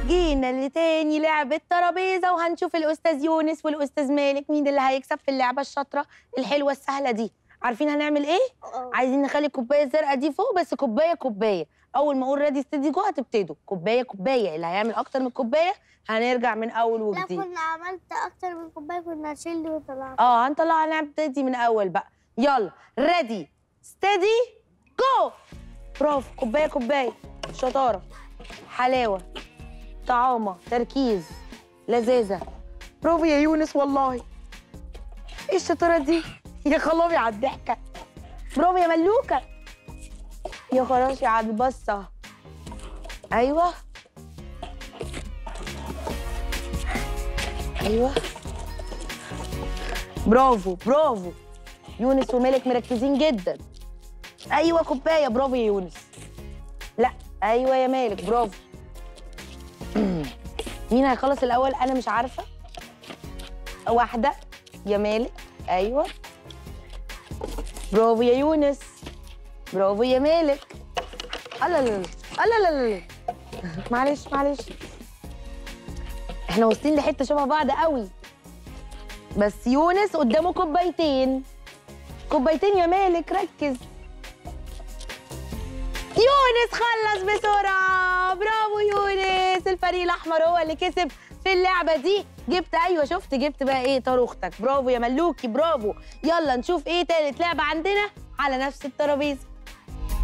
جينا لتاني لعبة ترابيزة وهنشوف الأستاذ يونس والأستاذ مالك مين اللي هيكسب في اللعبة الشاطرة الحلوة السهلة دي عارفين هنعمل إيه؟ عايزين نخلي الكوباية الزرقاء دي فوق بس كوباية كوباية أول ما أقول ريدي ستيدي جو هتبتدوا كوباية كوباية اللي هيعمل أكتر من كوباية هنرجع من أول لا وجديد كنا عملت اكتر من كوبايه كنا هنشيل دي وطلعنا اه هنطلع هنبتدي من اول بقى يلا ريدي ستيدي جو برافو كوبايه كوبايه شطاره حلاوه طعامه تركيز لذاذه برافو يا يونس والله ايه الشطاره دي يا خلابي على الضحكه برافو يا ملوكه يا خراشي على البصه ايوه ايوه برافو برافو يونس ومالك مركزين جدا ايوه كوبايه برافو يا يونس لا ايوه يا مالك برافو مين هيخلص الاول انا مش عارفه واحده يا مالك ايوه برافو يا يونس برافو يا مالك الله لا الله لا لا معلش معلش احنا واصلين لحته شبه بعض قوي بس يونس قدامه كوبايتين كوبايتين يا مالك ركز يونس خلص بسرعة برافو يونس الفريق الأحمر هو اللي كسب في اللعبة دي جبت أيوة شفت جبت بقى إيه طاروختك برافو يا ملوكي برافو يلا نشوف إيه تالت لعبة عندنا على نفس الترابيزة